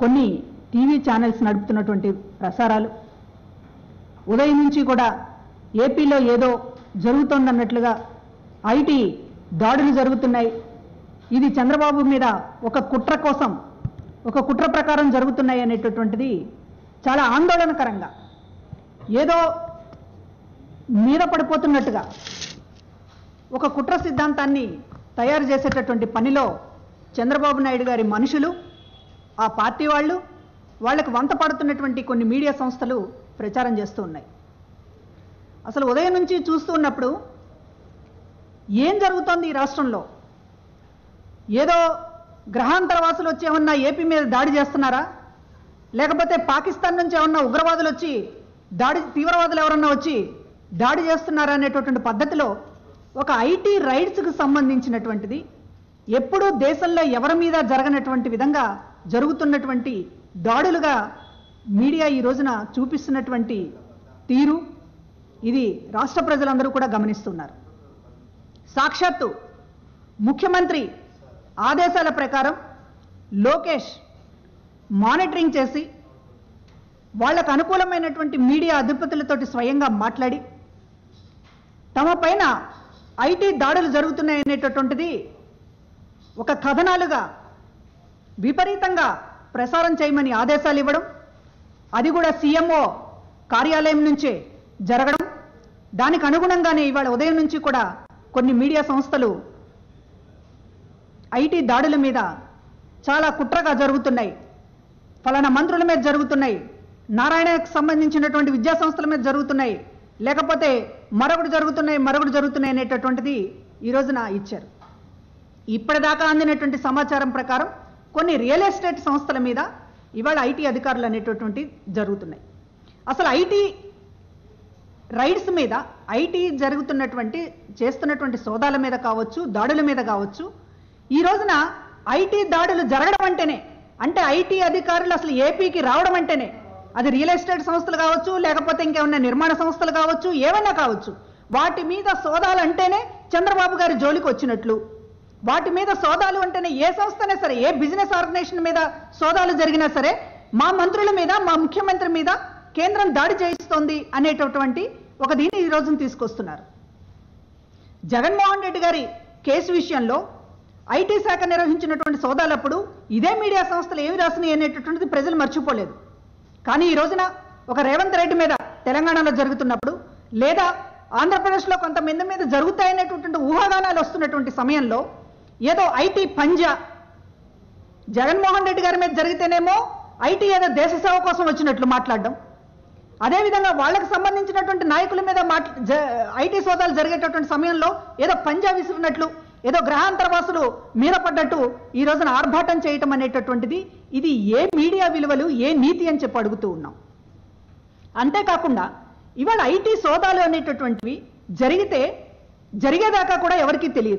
కొన్ని TV channels నడుపుతున్నటువంటి ప్రసారాలు ఉదయం నుంచి కూడా ఏపీలో ఏదో జరుగుతోందన్నట్లుగా ఐటీ దాడులు జరుగుతున్నాయి ఇది చంద్రబాబు మీద ఒక కుట్ర కోసం ఒక కుట్ర ప్రకారం జరుగుతున్నాయి అనేటటువంటిది చాలా ఆందోళనకరంగా ఏదో మీద పడిపోతున్నట్టుగా ఒక కుట్ర సిద్ధాంతాన్ని తయారు చేసేటటువంటి పనిలో చంద్రబాబు నాయుడు గారి మనుషులు ఆ పార్టీ వాళ్ళు వాళ్ళకి వంత పడుతున్నటువంటి కొన్ని మీడియా సంస్థలు ప్రచారం చేస్తూ ఉన్నాయి అసలు ఉదయం నుంచి చూస్తూ ఉన్నప్పుడు ఏం జరుగుతోంది ఈ రాష్ట్రంలో ఏదో గ్రహాంతర వాసులు వచ్చి ఏమన్నా ఏపీ మీద దాడి చేస్తున్నారా లేకపోతే పాకిస్తాన్ నుంచి ఏమన్నా ఉగ్రవాదులు వచ్చి దాడి తీవ్రవాదులు ఎవరన్నా వచ్చి దాడి చేస్తున్నారా అనేటటువంటి పద్ధతిలో ఒక ఐటీ రైట్స్కి సంబంధించినటువంటిది ఎప్పుడూ దేశంలో ఎవరి మీద జరగనటువంటి విధంగా జరుగుతున్నటువంటి దాడులుగా మీడియా ఈ రోజున చూపిస్తున్నటువంటి తీరు ఇది రాష్ట్ర ప్రజలందరూ కూడా గమనిస్తున్నారు సాక్షాత్తు ముఖ్యమంత్రి ఆదేశాల ప్రకారం లోకేష్ మానిటరింగ్ చేసి వాళ్ళకు అనుకూలమైనటువంటి మీడియా అధిపతులతోటి స్వయంగా మాట్లాడి తమ పైన ఐటీ దాడులు జరుగుతున్నాయనేటటువంటిది ఒక కథనాలుగా విపరీతంగా ప్రసారం చేయమని ఆదేశాలు ఇవ్వడం అది కూడా సీఎంఓ కార్యాలయం నుంచే జరగడం దానికి అనుగుణంగానే ఇవాళ ఉదయం నుంచి కూడా కొన్ని మీడియా సంస్థలు ఐటీ దాడుల మీద చాలా కుట్రగా జరుగుతున్నాయి ఫలానా మంత్రుల మీద జరుగుతున్నాయి నారాయణకు సంబంధించినటువంటి విద్యా సంస్థల మీద జరుగుతున్నాయి లేకపోతే మరొకటి జరుగుతున్నాయి మరొకటి జరుగుతున్నాయి అనేటటువంటిది ఈ రోజున ఇచ్చారు ఇప్పటిదాకా అందినటువంటి సమాచారం ప్రకారం కొన్ని రియల్ ఎస్టేట్ సంస్థల మీద ఇవాళ ఐటీ అధికారులు అనేటటువంటి జరుగుతున్నాయి అసలు ఐటీ రైడ్స్ మీద ఐటీ జరుగుతున్నటువంటి చేస్తున్నటువంటి సోదాల మీద కావచ్చు దాడుల మీద కావచ్చు ఈ రోజున ఐటీ దాడులు జరగడం అంటేనే అంటే ఐటీ అధికారులు అసలు ఏపీకి రావడం అంటేనే అది రియల్ ఎస్టేట్ సంస్థలు కావచ్చు లేకపోతే ఇంకేమన్నా నిర్మాణ సంస్థలు కావచ్చు ఏమన్నా కావచ్చు వాటి మీద సోదాలు అంటేనే చంద్రబాబు గారి జోలికి వచ్చినట్లు వాటి మీద సోదాలు అంటేనే ఏ సంస్థనే సరే ఏ బిజినెస్ ఆర్గనైజేషన్ మీద సోదాలు జరిగినా సరే మా మంత్రుల మీద మా ముఖ్యమంత్రి మీద కేంద్రం దాడి చేయిస్తోంది అనేటటువంటి ఒక దీన్ని ఈ రోజున తీసుకొస్తున్నారు జగన్మోహన్ రెడ్డి గారి కేసు విషయంలో ఐటీ శాఖ నిర్వహించినటువంటి సోదాలప్పుడు ఇదే మీడియా సంస్థలు ఏమి రాసినాయి అనేటటువంటిది ప్రజలు మర్చిపోలేదు కానీ ఈ రోజున ఒక రేవంత్ రెడ్డి మీద తెలంగాణలో జరుగుతున్నప్పుడు లేదా ఆంధ్రప్రదేశ్లో కొంతమంది మీద జరుగుతాయనేటటువంటి ఊహాగానాలు వస్తున్నటువంటి సమయంలో ఏదో ఐటీ పంజా జగన్మోహన్ రెడ్డి గారి మీద జరిగితేనేమో ఐటీ ఏదో దేశ సేవ కోసం వచ్చినట్లు మాట్లాడడం అదేవిధంగా వాళ్ళకి సంబంధించినటువంటి నాయకుల మీద మాట్లా జ- ఐటీ సోదాలు జరిగేటటువంటి సమయంలో ఏదో పంజా విసిరినట్లు ఏదో గ్రహాంతరవాసులు మీద పడ్డట్టు ఈ రోజున ఆర్భాటం చేయటం అనేటటువంటిది ఇది ఏ మీడియా విలువలు ఏ నీతి అని చెప్పి అడుగుతూ ఉన్నాం అంతేకాకుండా ఇవాళ ఐటీ సోదాలు అనేటటువంటివి జరిగితే జరిగేదాకా కూడా ఎవరికీ తెలియదు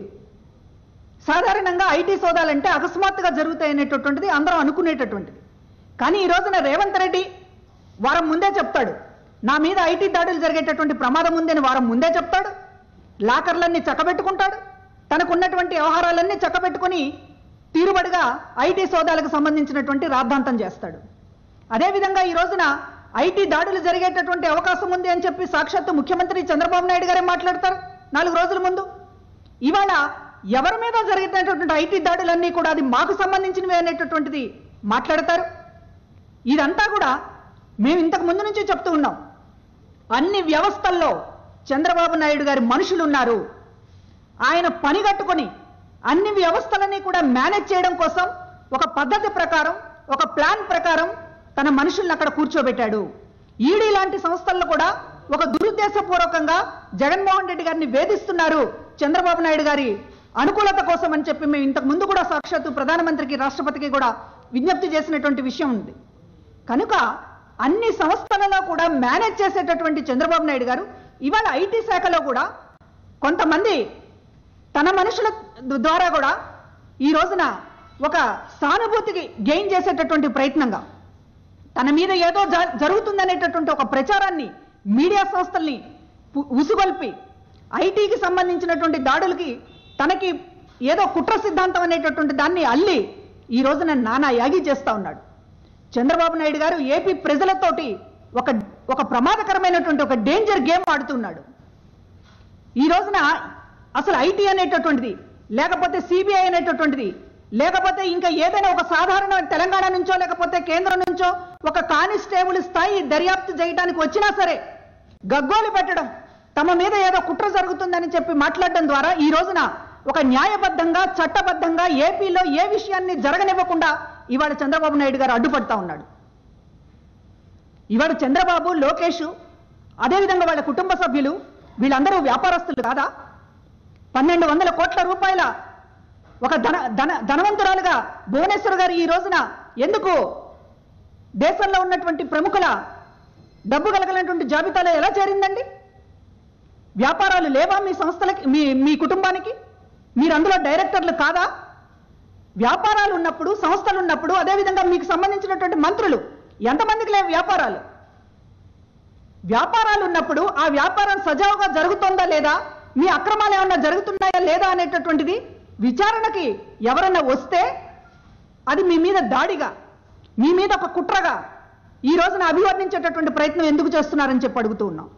సాధారణంగా ఐటీ సోదాలంటే అకస్మాత్తుగా జరుగుతాయి అనేటటువంటిది అందరం అనుకునేటటువంటిది కానీ ఈ రోజున రేవంత్ రెడ్డి వారం ముందే చెప్తాడు నా మీద ఐటీ దాడులు జరిగేటటువంటి ప్రమాదం ఉందని వారం ముందే చెప్తాడు లాకర్లన్నీ చక్కబెట్టుకుంటాడు తనకున్నటువంటి వ్యవహారాలన్నీ చక్కబెట్టుకుని తీరుబడిగా ఐటీ సోదాలకు సంబంధించినటువంటి రాద్ధాంతం చేస్తాడు అదేవిధంగా ఈ రోజున ఐటీ దాడులు జరిగేటటువంటి అవకాశం ఉంది అని చెప్పి సాక్షాత్తు ముఖ్యమంత్రి చంద్రబాబు నాయుడు గారే మాట్లాడతారు నాలుగు రోజుల ముందు ఇవాళ ఎవరి మీద జరిగేటటువంటి ఐటీ దాడులన్నీ కూడా అది మాకు సంబంధించినవి అనేటటువంటిది మాట్లాడతారు ఇదంతా కూడా మేము ఇంతకు ముందు నుంచి చెప్తూ ఉన్నాం అన్ని వ్యవస్థల్లో చంద్రబాబు నాయుడు గారి మనుషులు ఉన్నారు ఆయన పని కట్టుకొని అన్ని వ్యవస్థలని కూడా మేనేజ్ చేయడం కోసం ఒక పద్ధతి ప్రకారం ఒక ప్లాన్ ప్రకారం తన మనుషుల్ని అక్కడ కూర్చోబెట్టాడు ఈడీ లాంటి సంస్థల్లో కూడా ఒక దురుద్దేశపూర్వకంగా జగన్మోహన్ రెడ్డి గారిని వేధిస్తున్నారు చంద్రబాబు నాయుడు గారి అనుకూలత కోసం అని చెప్పి మేము ఇంతకు ముందు కూడా సాక్షాత్తు ప్రధానమంత్రికి రాష్ట్రపతికి కూడా విజ్ఞప్తి చేసినటువంటి విషయం ఉంది కనుక అన్ని సంస్థలలో కూడా మేనేజ్ చేసేటటువంటి చంద్రబాబు నాయుడు గారు ఇవాళ ఐటీ శాఖలో కూడా కొంతమంది తన మనుషుల ద్వారా కూడా ఈ రోజున ఒక సానుభూతికి గెయిన్ చేసేటటువంటి ప్రయత్నంగా తన మీద ఏదో జ- జరుగుతుందనేటటువంటి ఒక ప్రచారాన్ని మీడియా సంస్థల్ని పు- ఉసుగొల్పి ఐటీకి సంబంధించినటువంటి దాడులకి తనకి ఏదో కుట్ర సిద్ధాంతం అనేటటువంటి దాన్ని అల్లి ఈ రోజున నానా యాగి చేస్తా ఉన్నాడు చంద్రబాబు నాయుడు గారు ఏపీ ప్రజలతోటి ఒక ఒక ప్రమాదకరమైనటువంటి ఒక డేంజర్ గేమ్ ఆడుతున్నాడు ఈ రోజున అసలు ఐటీ అనేటటువంటిది లేకపోతే సిబిఐ అనేటటువంటిది లేకపోతే ఇంకా ఏదైనా ఒక సాధారణ తెలంగాణ నుంచో లేకపోతే కేంద్రం నుంచో ఒక కానిస్టేబుల్ స్థాయి దర్యాప్తు చేయడానికి వచ్చినా సరే గగ్గోలు పెట్టడం తమ మీద ఏదో కుట్ర జరుగుతుందని చెప్పి మాట్లాడడం ద్వారా ఈ రోజున ఒక న్యాయబద్ధంగా చట్టబద్ధంగా ఏపీలో ఏ విషయాన్ని జరగనివ్వకుండా ఇవాళ చంద్రబాబు నాయుడు గారు అడ్డుపడతా ఉన్నాడు ఇవాళ చంద్రబాబు లోకేష్ అదేవిధంగా వాళ్ళ కుటుంబ సభ్యులు వీళ్ళందరూ వ్యాపారస్తులు కాదా పన్నెండు వందల కోట్ల రూపాయల ఒక ధన ధన ధనవంతురాలుగా భువనేశ్వర్ గారు ఈ రోజున ఎందుకు దేశంలో ఉన్నటువంటి ప్రముఖుల డబ్బు కలగలటువంటి జాబితాలో ఎలా చేరిందండి వ్యాపారాలు లేవా మీ సంస్థలకి మీ మీ కుటుంబానికి మీరు అందులో డైరెక్టర్లు కాదా వ్యాపారాలు ఉన్నప్పుడు సంస్థలు ఉన్నప్పుడు అదేవిధంగా మీకు సంబంధించినటువంటి మంత్రులు ఎంతమందికి లేవు వ్యాపారాలు వ్యాపారాలు ఉన్నప్పుడు ఆ వ్యాపారం సజావుగా జరుగుతోందా లేదా మీ అక్రమాలు ఏమన్నా జరుగుతున్నాయా లేదా అనేటటువంటిది విచారణకి ఎవరన్నా వస్తే అది మీ మీద దాడిగా మీ మీద ఒక కుట్రగా ఈ రోజున అభివర్ణించేటటువంటి ప్రయత్నం ఎందుకు చేస్తున్నారని చెప్పి అడుగుతూ ఉన్నాం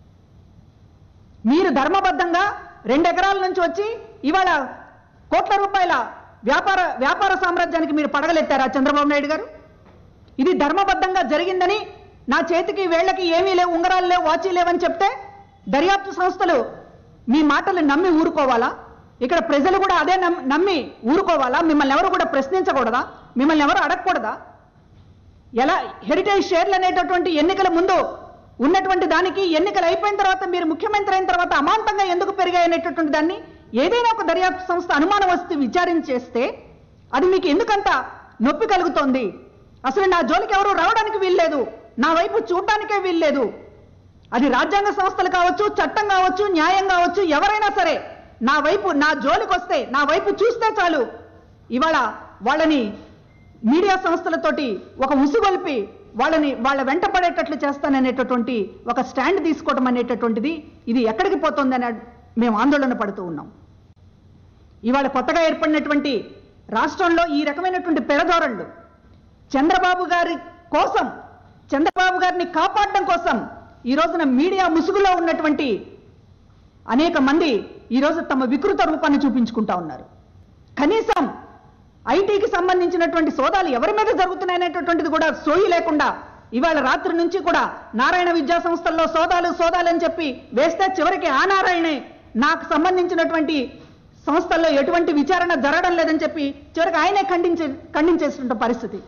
మీరు ధర్మబద్ధంగా రెండు ఎకరాల నుంచి వచ్చి ఇవాళ కోట్ల రూపాయల వ్యాపార వ్యాపార సామ్రాజ్యానికి మీరు పడగలెత్తారా చంద్రబాబు నాయుడు గారు ఇది ధర్మబద్ధంగా జరిగిందని నా చేతికి వేళ్లకి ఏమీ లేవు ఉంగరాలు లేవు వాచీ లేవని చెప్తే దర్యాప్తు సంస్థలు మీ మాటలు నమ్మి ఊరుకోవాలా ఇక్కడ ప్రజలు కూడా అదే నమ్- నమ్మి ఊరుకోవాలా మిమ్మల్ని ఎవరు కూడా ప్రశ్నించకూడదా మిమ్మల్ని ఎవరు అడగకూడదా ఎలా హెరిటేజ్ షేర్లు అనేటటువంటి ఎన్నికల ముందు ఉన్నటువంటి దానికి ఎన్నికలు అయిపోయిన తర్వాత మీరు ముఖ్యమంత్రి అయిన తర్వాత అమాంతంగా ఎందుకు పెరిగాయి అనేటటువంటి దాన్ని ఏదైనా ఒక దర్యాప్తు సంస్థ అనుమానం వస్తే విచారించేస్తే అది మీకు ఎందుకంత నొప్పి కలుగుతోంది అసలు నా జోలికి ఎవరు రావడానికి వీల్లేదు నా వైపు చూడడానికే వీల్లేదు అది రాజ్యాంగ సంస్థలు కావచ్చు చట్టం కావచ్చు న్యాయం కావచ్చు ఎవరైనా సరే నా వైపు నా జోలికి వస్తే నా వైపు చూస్తే చాలు ఇవాళ వాళ్ళని మీడియా సంస్థలతోటి ఒక ఉసుగొల్పి వాళ్ళని వాళ్ళ వెంట పడేటట్లు చేస్తాననేటటువంటి ఒక స్టాండ్ తీసుకోవడం అనేటటువంటిది ఇది ఎక్కడికి పోతుందని మేము ఆందోళన పడుతూ ఉన్నాం ఇవాళ కొత్తగా ఏర్పడినటువంటి రాష్ట్రంలో ఈ రకమైనటువంటి పెడధోరణులు చంద్రబాబు గారి కోసం చంద్రబాబు గారిని కాపాడడం కోసం ఈ రోజున మీడియా ముసుగులో ఉన్నటువంటి అనేక మంది ఈరోజు తమ వికృత రూపాన్ని చూపించుకుంటా ఉన్నారు కనీసం ఐటీకి సంబంధించినటువంటి సోదాలు ఎవరి మీద జరుగుతున్నాయనేటటువంటిది కూడా సోయి లేకుండా ఇవాళ రాత్రి నుంచి కూడా నారాయణ విద్యా సంస్థల్లో సోదాలు సోదాలు అని చెప్పి వేస్తే చివరికి ఆ నారాయణే నాకు సంబంధించినటువంటి సంస్థల్లో ఎటువంటి విచారణ జరగడం లేదని చెప్పి చివరికి ఆయనే ఖండించే ఖండించేసిన పరిస్థితి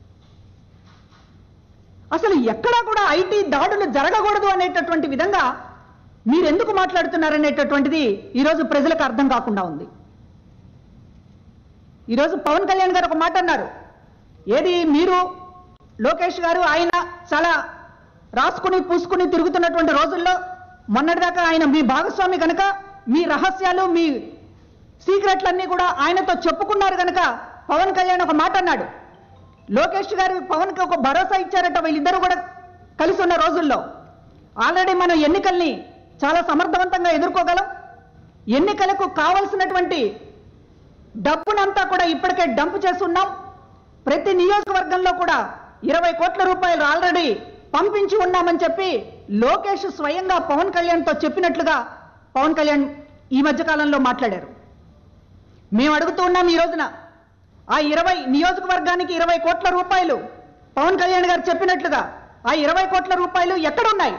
అసలు ఎక్కడా కూడా ఐటీ దాడులు జరగకూడదు అనేటటువంటి విధంగా మీరెందుకు మాట్లాడుతున్నారనేటటువంటిది ఈరోజు ప్రజలకు అర్థం కాకుండా ఉంది ఈరోజు పవన్ కళ్యాణ్ గారు ఒక మాట అన్నారు ఏది మీరు లోకేష్ గారు ఆయన చాలా రాసుకుని పూసుకుని తిరుగుతున్నటువంటి రోజుల్లో మొన్నటిదాకా ఆయన మీ భాగస్వామి కనుక మీ రహస్యాలు మీ సీక్రెట్లన్నీ కూడా ఆయనతో చెప్పుకున్నారు కనుక పవన్ కళ్యాణ్ ఒక మాట అన్నాడు లోకేష్ గారు పవన్కి ఒక భరోసా ఇచ్చారట వీళ్ళిద్దరూ కూడా కలిసి ఉన్న రోజుల్లో ఆల్రెడీ మనం ఎన్నికల్ని చాలా సమర్థవంతంగా ఎదుర్కోగలం ఎన్నికలకు కావలసినటువంటి డబ్బునంతా కూడా ఇప్పటికే డంప్ చేస్తున్నాం ప్రతి నియోజకవర్గంలో కూడా ఇరవై కోట్ల రూపాయలు ఆల్రెడీ పంపించి ఉన్నామని చెప్పి లోకేష్ స్వయంగా పవన్ కళ్యాణ్తో చెప్పినట్లుగా పవన్ కళ్యాణ్ ఈ మధ్య కాలంలో మాట్లాడారు మేము అడుగుతూ ఉన్నాం ఈ రోజున ఆ ఇరవై నియోజకవర్గానికి ఇరవై కోట్ల రూపాయలు పవన్ కళ్యాణ్ గారు చెప్పినట్లుగా ఆ ఇరవై కోట్ల రూపాయలు ఎక్కడున్నాయి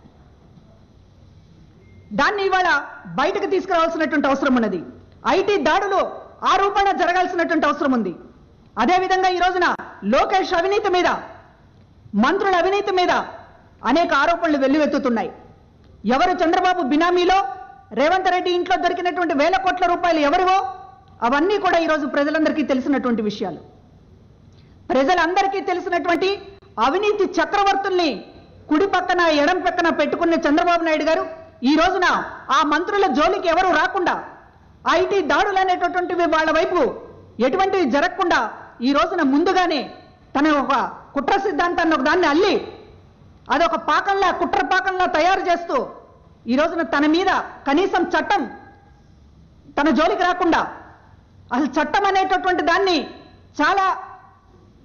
దాన్ని ఇవాళ బయటకు తీసుకురావాల్సినటువంటి అవసరం ఉన్నది ఐటీ దాడులు ఆ రూపాన జరగాల్సినటువంటి అవసరం ఉంది అదేవిధంగా ఈ రోజున లోకేష్ అవినీతి మీద మంత్రుల అవినీతి మీద అనేక ఆరోపణలు వెల్లువెత్తుతున్నాయి ఎవరు చంద్రబాబు బినామీలో రేవంత్ రెడ్డి ఇంట్లో దొరికినటువంటి వేల కోట్ల రూపాయలు ఎవరివో అవన్నీ కూడా ఈరోజు ప్రజలందరికీ తెలిసినటువంటి విషయాలు ప్రజలందరికీ తెలిసినటువంటి అవినీతి చక్రవర్తుల్ని కుడి పక్కన ఎడం పక్కన పెట్టుకున్న చంద్రబాబు నాయుడు గారు ఈ రోజున ఆ మంత్రుల జోలికి ఎవరు రాకుండా ఐటీ దాడులు అనేటటువంటివి వాళ్ళ వైపు ఎటువంటివి జరగకుండా ఈ రోజున ముందుగానే తన ఒక కుట్ర సిద్ధాంతాన్ని ఒక దాన్ని అల్లి అదొక పాకంలా కుట్ర పాకంలా తయారు చేస్తూ ఈ రోజున తన మీద కనీసం చట్టం తన జోలికి రాకుండా అసలు చట్టం అనేటటువంటి దాన్ని చాలా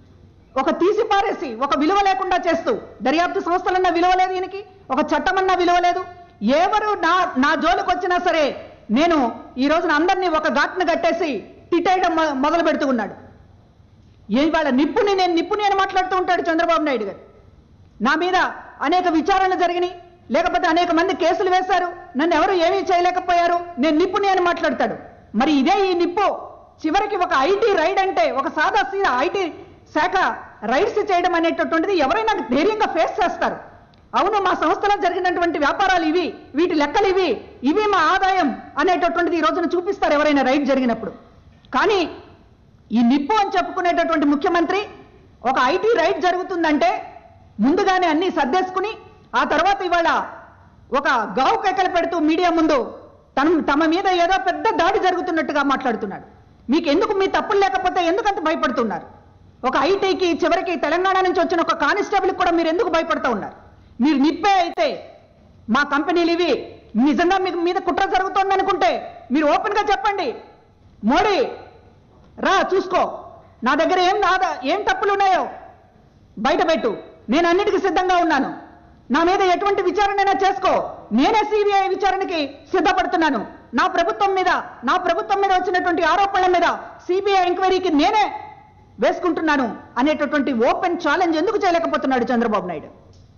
ఒక తీసి పారేసి ఒక విలువ లేకుండా చేస్తూ దర్యాప్తు సంస్థలన్నా విలువ లేదు ఈయనకి ఒక చట్టమన్నా విలువ లేదు ఎవరు నా నా జోలికి వచ్చినా సరే నేను ఈ రోజున అందరినీ ఒక ఘాట్ను కట్టేసి తిట్టేయడం మొ- మొదలు పెడుతూ ఉన్నాడు ఇవాళ నిప్పుని నేను నిప్పుని అని మాట్లాడుతూ ఉంటాడు చంద్రబాబు నాయుడు గారు నా మీద అనేక విచారణలు జరిగినాయి లేకపోతే అనేక మంది కేసులు వేశారు నన్ను ఎవరు ఏమీ చేయలేకపోయారు నేను నిప్పుని అని మాట్లాడతాడు మరి ఇదే ఈ నిప్పు చివరికి ఒక ఐటీ రైడ్ అంటే ఒక సాదా సీదా ఐటీ శాఖ రైడ్స్ చేయడం అనేటటువంటిది ఎవరైనా ధైర్యంగా ఫేస్ చేస్తారు అవును మా సంస్థలో జరిగినటువంటి వ్యాపారాలు ఇవి వీటి లెక్కలు ఇవి ఇవి మా ఆదాయం అనేటటువంటిది ఈ రోజున చూపిస్తారు ఎవరైనా రైడ్ జరిగినప్పుడు కానీ ఈ నిప్పు అని చెప్పుకునేటటువంటి ముఖ్యమంత్రి ఒక ఐటీ రైడ్ జరుగుతుందంటే ముందుగానే అన్ని సర్దేసుకుని ఆ తర్వాత ఇవాళ ఒక గావు కేకలు పెడుతూ మీడియా ముందు తన తమ మీద ఏదో పెద్ద దాడి జరుగుతున్నట్టుగా మాట్లాడుతున్నాడు మీకు ఎందుకు మీ తప్పులు లేకపోతే ఎందుకంత భయపడుతున్నారు ఒక ఐటీకి చివరికి తెలంగాణ నుంచి వచ్చిన ఒక కానిస్టేబుల్ కూడా మీరు ఎందుకు భయపడుతూ ఉన్నారు మీరు నిప్పే అయితే మా కంపెనీలు ఇవి నిజంగా మీకు మీద కుట్ర జరుగుతోంది అనుకుంటే మీరు ఓపెన్ గా చెప్పండి మోడీ రా చూసుకో నా దగ్గర ఏం నాదా ఏం తప్పులు ఉన్నాయో బయట పెట్టు నేను అన్నిటికీ సిద్ధంగా ఉన్నాను నా మీద ఎటువంటి విచారణైనా చేసుకో నేనే సిబిఐ విచారణకి సిద్ధపడుతున్నాను నా ప్రభుత్వం మీద నా ప్రభుత్వం మీద వచ్చినటువంటి ఆరోపణల మీద సిబిఐ ఎంక్వైరీకి నేనే వేసుకుంటున్నాను అనేటటువంటి ఓపెన్ ఛాలెంజ్ ఎందుకు చేయలేకపోతున్నాడు చంద్రబాబు నాయుడు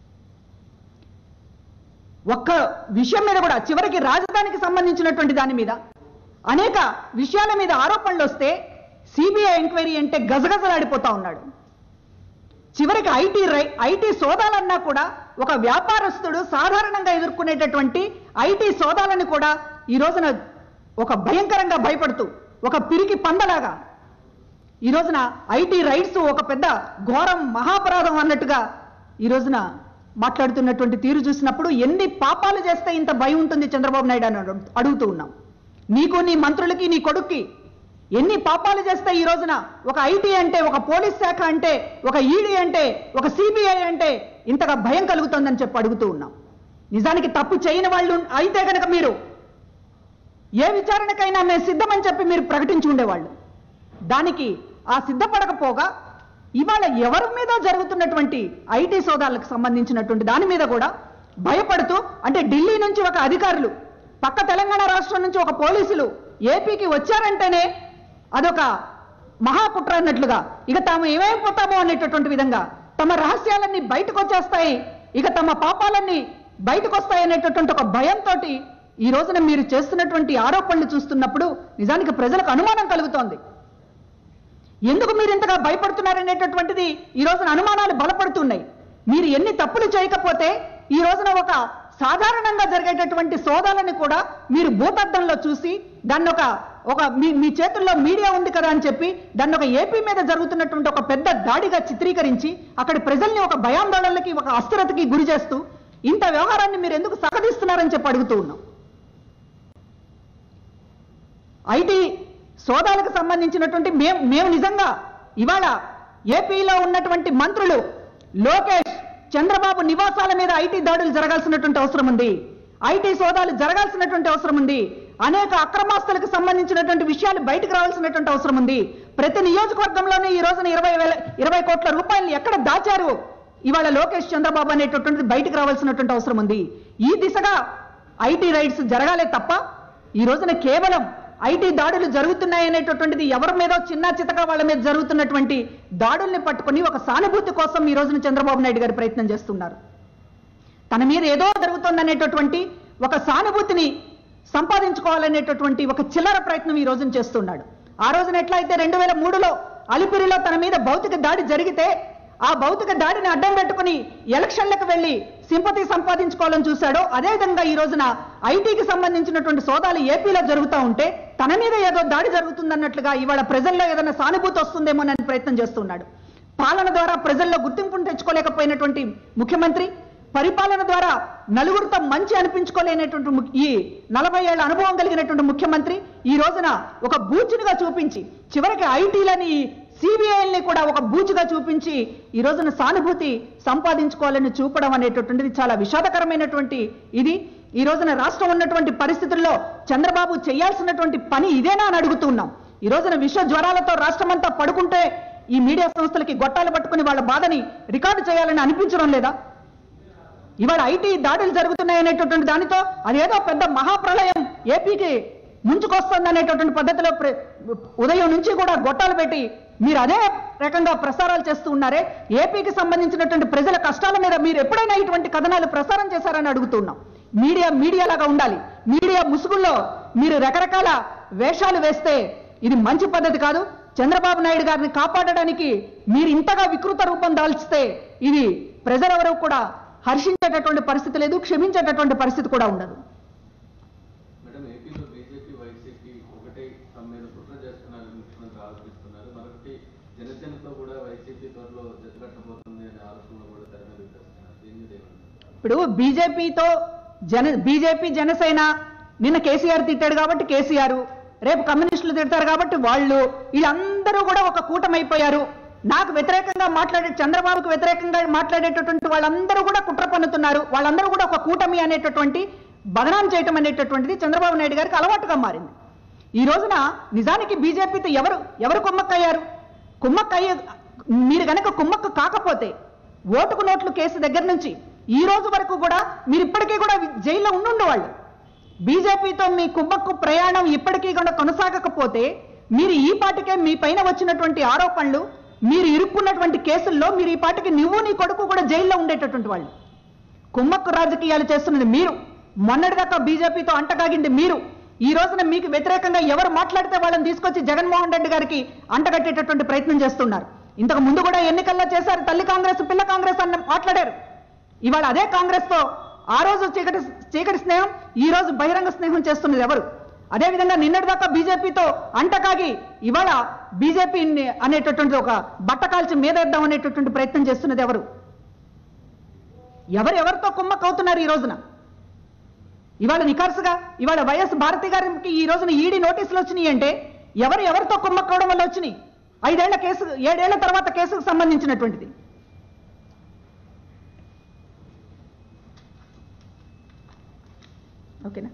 ఒక్క విషయం మీద కూడా చివరికి రాజధానికి సంబంధించినటువంటి దాని మీద అనేక విషయాల మీద ఆరోపణలు వస్తే సిబిఐ ఎంక్వైరీ అంటే గజగజలాడిపోతా ఉన్నాడు చివరికి ఐటీ రై ఐటీ సోదాలన్నా కూడా ఒక వ్యాపారస్తుడు సాధారణంగా ఎదుర్కొనేటటువంటి ఐటీ సోదాలను కూడా ఈ రోజున ఒక భయంకరంగా భయపడుతూ ఒక పిరికి పందలాగా ఈ రోజున ఐటీ రైట్స్ ఒక పెద్ద ఘోరం మహాపరాధం అన్నట్టుగా ఈ రోజున మాట్లాడుతున్నటువంటి తీరు చూసినప్పుడు ఎన్ని పాపాలు చేస్తే ఇంత భయం ఉంటుంది చంద్రబాబు నాయుడు అని అడుగు- అడుగుతూ ఉన్నాం నీకు నీ మంత్రులకి నీ కొడుక్కి ఎన్ని పాపాలు చేస్తే ఈ రోజున ఒక ఐటీ అంటే ఒక పోలీస్ శాఖ అంటే ఒక ఈడీ అంటే ఒక సిబిఐ అంటే ఇంతగా భయం కలుగుతుందని చెప్పి అడుగుతూ ఉన్నాం నిజానికి తప్పు చేయని వాళ్ళు అయితే కనుక మీరు ఏ విచారణకైనా మేము సిద్ధమని చెప్పి మీరు ప్రకటించి ఉండేవాళ్ళు దానికి ఆ సిద్ధపడకపోగా ఇవాళ ఎవరి మీద జరుగుతున్నటువంటి ఐటీ సోదాలకు సంబంధించినటువంటి దాని మీద కూడా భయపడుతూ అంటే ఢిల్లీ నుంచి ఒక అధికారులు పక్క తెలంగాణ రాష్ట్రం నుంచి ఒక పోలీసులు ఏపీకి వచ్చారంటేనే అదొక మహాకుట్ర అన్నట్లుగా ఇక తాము ఏమైపోతామో అనేటటువంటి విధంగా తమ రహస్యాలన్నీ బయటకు వచ్చేస్తాయి ఇక తమ పాపాలన్నీ బయటకు వస్తాయి అనేటటువంటి ఒక భయంతో ఈ రోజున మీరు చేస్తున్నటువంటి ఆరోపణలు చూస్తున్నప్పుడు నిజానికి ప్రజలకు అనుమానం కలుగుతోంది ఎందుకు మీరు ఇంతగా భయపడుతున్నారనేటటువంటిది ఈ రోజున అనుమానాలు బలపడుతున్నాయి మీరు ఎన్ని తప్పులు చేయకపోతే ఈ రోజున ఒక సాధారణంగా జరిగేటటువంటి సోదాలను కూడా మీరు భూతద్దంలో చూసి దాన్ని ఒక ఒక మీ మీ చేతుల్లో మీడియా ఉంది కదా అని చెప్పి దాన్ని ఒక ఏపీ మీద జరుగుతున్నటువంటి ఒక పెద్ద దాడిగా చిత్రీకరించి అక్కడి ప్రజల్ని ఒక భయాందోళనలకి ఒక అస్థిరతకి గురి చేస్తూ ఇంత వ్యవహారాన్ని మీరు ఎందుకు సహదిస్తున్నారని చెప్పి అడుగుతూ ఉన్నాం ఐటీ సోదాలకు సంబంధించినటువంటి మేము మేము నిజంగా ఇవాళ ఏపీలో ఉన్నటువంటి మంత్రులు లోకేష్ చంద్రబాబు నివాసాల మీద ఐటీ దాడులు జరగాల్సినటువంటి అవసరం ఉంది ఐటీ సోదాలు జరగాల్సినటువంటి అవసరం ఉంది అనేక అక్రమాస్తులకు సంబంధించినటువంటి విషయాలు బయటకు రావాల్సినటువంటి అవసరం ఉంది ప్రతి నియోజకవర్గంలోనే ఈ రోజున ఇరవై వేల ఇరవై కోట్ల రూపాయలు ఎక్కడ దాచారు ఇవాళ లోకేష్ చంద్రబాబు అనేటటువంటిది బయటకు రావాల్సినటువంటి అవసరం ఉంది ఈ దిశగా ఐటీ రైడ్స్ జరగాలే తప్ప ఈ రోజున కేవలం ఐటీ దాడులు జరుగుతున్నాయి అనేటటువంటిది ఎవరి మీదో చిన్న చితక వాళ్ళ మీద జరుగుతున్నటువంటి దాడుల్ని పట్టుకొని ఒక సానుభూతి కోసం ఈ రోజున చంద్రబాబు నాయుడు గారు ప్రయత్నం చేస్తున్నారు తన మీద ఏదో జరుగుతోందనేటటువంటి ఒక సానుభూతిని సంపాదించుకోవాలనేటటువంటి ఒక చిల్లర ప్రయత్నం ఈ రోజున చేస్తున్నాడు ఆ రోజున ఎట్లయితే రెండు వేల మూడులో అలిపిరిలో తన మీద భౌతిక దాడి జరిగితే ఆ భౌతిక దాడిని అడ్డం పెట్టుకుని ఎలక్షన్లకు వెళ్లి సింపతి సంపాదించుకోవాలని చూశాడో అదేవిధంగా ఈ రోజున ఐటీకి సంబంధించినటువంటి సోదాలు ఏపీలో జరుగుతూ ఉంటే తన మీద ఏదో దాడి జరుగుతుందన్నట్లుగా ఇవాళ ప్రజల్లో ఏదైనా సానుభూతి వస్తుందేమోనని ప్రయత్నం చేస్తున్నాడు పాలన ద్వారా ప్రజల్లో గుర్తింపును తెచ్చుకోలేకపోయినటువంటి ముఖ్యమంత్రి పరిపాలన ద్వారా నలుగురితో మంచి అనిపించుకోలేనటువంటి ము- ఈ నలభై ఏళ్ల అనుభవం కలిగినటువంటి ముఖ్యమంత్రి ఈ రోజున ఒక బూచునిగా చూపించి చివరికి ఐటీలని సిబిఐల్ని కూడా ఒక బూచుగా చూపించి ఈ రోజున సానుభూతి సంపాదించుకోవాలని చూపడం అనేటటువంటిది చాలా విషాదకరమైనటువంటి ఇది ఈ రోజున రాష్ట్రం ఉన్నటువంటి పరిస్థితుల్లో చంద్రబాబు చేయాల్సినటువంటి పని ఇదేనా అని అడుగుతున్నాం ఈ రోజున విష జ్వరాలతో రాష్ట్రమంతా పడుకుంటే ఈ మీడియా సంస్థలకి గొట్టాలు పట్టుకుని వాళ్ళ బాధని రికార్డు చేయాలని అనిపించడం లేదా ఇవాళ ఐటీ దాడులు జరుగుతున్నాయనేటటువంటి దానితో అదేదో పెద్ద మహాప్రళయం ఏపీకి ముంచుకొస్తుంది అనేటటువంటి పద్ధతిలో ప్ర- ఉదయం నుంచి కూడా గొట్టాలు పెట్టి మీరు అదే రకంగా ప్రసారాలు చేస్తూ ఉన్నారే ఏపీకి సంబంధించినటువంటి ప్రజల కష్టాల మీద మీరు ఎప్పుడైనా ఇటువంటి కథనాలు ప్రసారం చేశారని అడుగుతున్నాం మీడియా మీడియా లాగా ఉండాలి మీడియా ముసుగుల్లో మీరు రకరకాల వేషాలు వేస్తే ఇది మంచి పద్ధతి కాదు చంద్రబాబు నాయుడు గారిని కాపాడడానికి మీరు ఇంతగా వికృత రూపం దాల్చితే ఇది ప్రజలెవరూ కూడా హర్షించేటటువంటి పరిస్థితి లేదు క్షమించేటటువంటి పరిస్థితి కూడా ఉండదు మేడం ఏపీలో బీజేపీ వైసీపీ ఒకటే తమ మీద కుట్ర చేస్తున్నారని ముఖ్యమంత్రి ఆరోపిస్తున్నారు మరొకటి జనసేనతో కూడా వైసీపీ త్వరలో జతకట్టబోతుంది అనే ఆలోచనలు కూడా తెర మీద తెస్తున్నారు దీని మీద ఏమంటారు ఇప్పుడు బీజేపీతో జన బీజేపీ జనసేన నిన్న కేసీఆర్ తిట్టాడు కాబట్టి కేసీఆర్ రేపు కమ్యూనిస్టులు తిడతారు కాబట్టి వాళ్ళు వీళ్ళందరూ కూడా ఒక కూటమైపోయారు నాకు వ్యతిరేకంగా మాట్లాడే చంద్రబాబుకు వ్యతిరేకంగా మాట్లాడేటటువంటి వాళ్ళందరూ కూడా కుట్ర పన్నుతున్నారు వాళ్ళందరూ కూడా ఒక కూటమి అనేటటువంటి బదనాం చేయటం అనేటటువంటిది చంద్రబాబు నాయుడు గారికి అలవాటుగా మారింది ఈ రోజున నిజానికి బీజేపీతో ఎవరు ఎవరు కుమ్మక్కయ్యారు కుమ్మక్కయ్య మీరు గనక కుమ్మక్కు కాకపోతే ఓటుకు నోట్లు కేసు దగ్గర నుంచి ఈ రోజు వరకు కూడా మీరు ఇప్పటికీ కూడా జైల్లో ఉండుండు వాళ్ళు బీజేపీతో మీ కుమ్మక్కు ప్రయాణం ఇప్పటికీ కూడా కొనసాగకపోతే మీరు ఈ పాటికే మీ పైన వచ్చినటువంటి ఆరోపణలు మీరు ఇరుక్కున్నటువంటి కేసుల్లో మీరు ఈ పాటికి నువ్వు నీ కొడుకు కూడా జైల్లో ఉండేటటువంటి వాళ్ళు కుమ్మక్కు రాజకీయాలు చేస్తున్నది మీరు మొన్నటిదాకా బీజేపీతో అంటగాగింది మీరు ఈ రోజున మీకు వ్యతిరేకంగా ఎవరు మాట్లాడితే వాళ్ళని తీసుకొచ్చి జగన్మోహన్ రెడ్డి గారికి అంటగట్టేటటువంటి ప్రయత్నం చేస్తున్నారు ఇంతకు ముందు కూడా ఎన్నికల్లో చేశారు తల్లి కాంగ్రెస్ పిల్ల కాంగ్రెస్ అన్న మాట్లాడారు ఇవాళ అదే కాంగ్రెస్ తో ఆ రోజు చీకటి చీకటి స్నేహం ఈ రోజు బహిరంగ స్నేహం చేస్తున్నది ఎవరు అదేవిధంగా నిన్నటిదాకా బీజేపీతో అంటకాగి ఇవాళ బీజేపీ అనేటటువంటి ఒక బట్ట కాల్చి మీదేద్దాం అనేటటువంటి ప్రయత్నం చేస్తున్నది ఎవరు ఎవరు ఎవరితో కుమ్మక్కవుతున్నారు ఈ రోజున ఇవాళ నిఖార్సుగా ఇవాళ వైఎస్ భారతి గారికి ఈ రోజున ఈడీ నోటీసులు వచ్చినాయి అంటే ఎవరు ఎవరితో కుమ్మక్కవడం వల్ల వచ్చినాయి ఐదేళ్ల కేసు ఏడేళ్ల తర్వాత కేసుకు సంబంధించినటువంటిది ఓకేనా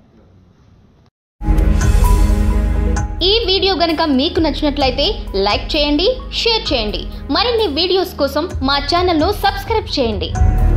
ఈ వీడియో గనుక మీకు నచ్చినట్లయితే లైక్ చేయండి షేర్ చేయండి మరిన్ని వీడియోస్ కోసం మా ఛానల్ను సబ్స్క్రైబ్ చేయండి